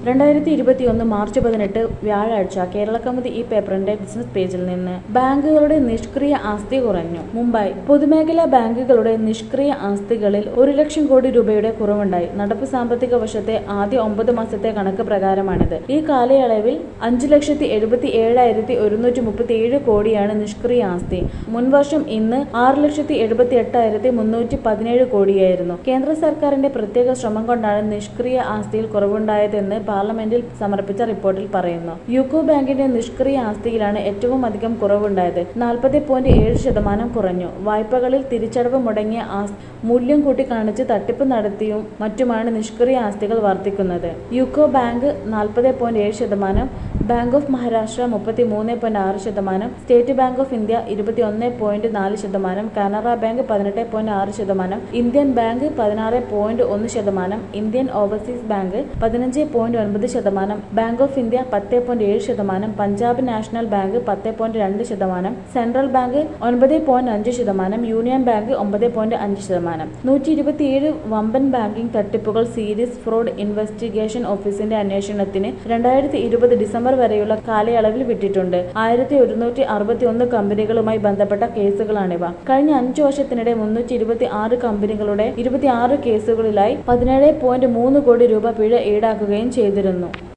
രണ്ടായിരത്തി ഇരുപത്തിയൊന്ന് മാർച്ച് പതിനെട്ട് വ്യാഴാഴ്ച കേരള കൗമുദി ഈ പേപ്പറിന്റെ ബിസിനസ് പേജിൽ നിന്ന് ബാങ്കുകളുടെ നിഷ്ക്രിയ ആസ്തി കുറഞ്ഞു മുംബൈ പൊതുമേഖലാ ബാങ്കുകളുടെ നിഷ്ക്രിയ ആസ്തികളിൽ ഒരു ലക്ഷം കോടി രൂപയുടെ കുറവുണ്ടായി നടപ്പ് സാമ്പത്തിക വർഷത്തെ ആദ്യ ഒമ്പത് മാസത്തെ കണക്ക് പ്രകാരമാണിത് ഈ കാലയളവിൽ അഞ്ച് ലക്ഷത്തി എഴുപത്തി ഏഴായിരത്തി ഒരുന്നൂറ്റി മുപ്പത്തി ഏഴ് കോടിയാണ് നിഷ്ക്രിയ ആസ്തി മുൻവർഷം ഇന്ന് ആറ് ലക്ഷത്തി എഴുപത്തി എട്ടായിരത്തി മുന്നൂറ്റി പതിനേഴ് കോടിയായിരുന്നു കേന്ദ്ര സർക്കാരിന്റെ പ്രത്യേക ശ്രമം കൊണ്ടാണ് നിഷ്ക്രിയ ആസ്തിയിൽ കുറവുണ്ടായതെന്ന് പാർലമെന്റിൽ സമർപ്പിച്ച റിപ്പോർട്ടിൽ പറയുന്നു യുക്കോ ബാങ്കിന്റെ നിഷ്ക്രിയ ആസ്തിയിലാണ് ഏറ്റവും അധികം കുറവുണ്ടായത് നാൽപ്പത് പോയിന്റ് ഏഴ് ശതമാനം കുറഞ്ഞു വായ്പകളിൽ തിരിച്ചടവ് മുടങ്ങിയ ആസ് മൂല്യം കൂട്ടി കാണിച്ച് തട്ടിപ്പ് നടത്തിയും മറ്റുമാണ് നിഷ്ക്രിയ ആസ്തികൾ വർദ്ധിക്കുന്നത് യുക്കോ ബാങ്ക് നാൽപ്പത് പോയിന്റ് ഏഴ് ശതമാനം ബാങ്ക് ഓഫ് മഹാരാഷ്ട്ര മുപ്പത്തി മൂന്ന് പോയിന്റ് ആറ് ശതമാനം സ്റ്റേറ്റ് ബാങ്ക് ഓഫ് ഇന്ത്യ ഇരുപത്തി ഒന്ന് പോയിന്റ് നാല് ശതമാനം കാനറ ബാങ്ക് പതിനെട്ട് പോയിന്റ് ആറ് ശതമാനം ഇന്ത്യൻ ബാങ്ക് പതിനാറ് പോയിന്റ് ഒന്ന് ശതമാനം ഇന്ത്യൻ ഓവർസീസ് ബാങ്ക് പതിനഞ്ച് പോയിന്റ് ഒൻപത് ശതമാനം ബാങ്ക് ഓഫ് ഇന്ത്യ പത്ത് പോയിന്റ് ഏഴ് ശതമാനം പഞ്ചാബ് നാഷണൽ ബാങ്ക് പത്ത് പോയിന്റ് രണ്ട് ശതമാനം സെൻട്രൽ ബാങ്ക് ഒൻപത് പോയിന്റ് അഞ്ച് ശതമാനം യൂണിയൻ ബാങ്ക് ഒമ്പത് പോയിന്റ് അഞ്ച് ശതമാനം നൂറ്റി ഇരുപത്തിയേഴ് വമ്പൻ ബാങ്കിംഗ് തട്ടിപ്പുകൾ സീരീസ് ഫ്രോഡ് ഇൻവെസ്റ്റിഗേഷൻ ഓഫീസിന്റെ അന്വേഷണത്തിന് രണ്ടായിരത്തി ഇരുപത് ഡിസംബർ വരെയുള്ള കാലയളവിൽ വിട്ടിട്ടുണ്ട് ആയിരത്തി ഒരുന്നൂറ്റി അറുപത്തി ഒന്ന് കമ്പനികളുമായി ബന്ധപ്പെട്ട കേസുകളാണിവ കഴിഞ്ഞ അഞ്ചു വർഷത്തിനിടെ മുന്നൂറ്റി ഇരുപത്തി ആറ് കമ്പനികളുടെ ഇരുപത്തി ആറ് കേസുകളിലായി പതിനേഴ് പോയിന്റ് മൂന്ന് കോടി രൂപ പിഴ ഈടാക്കുകയും ചെയ്തിരുന്നു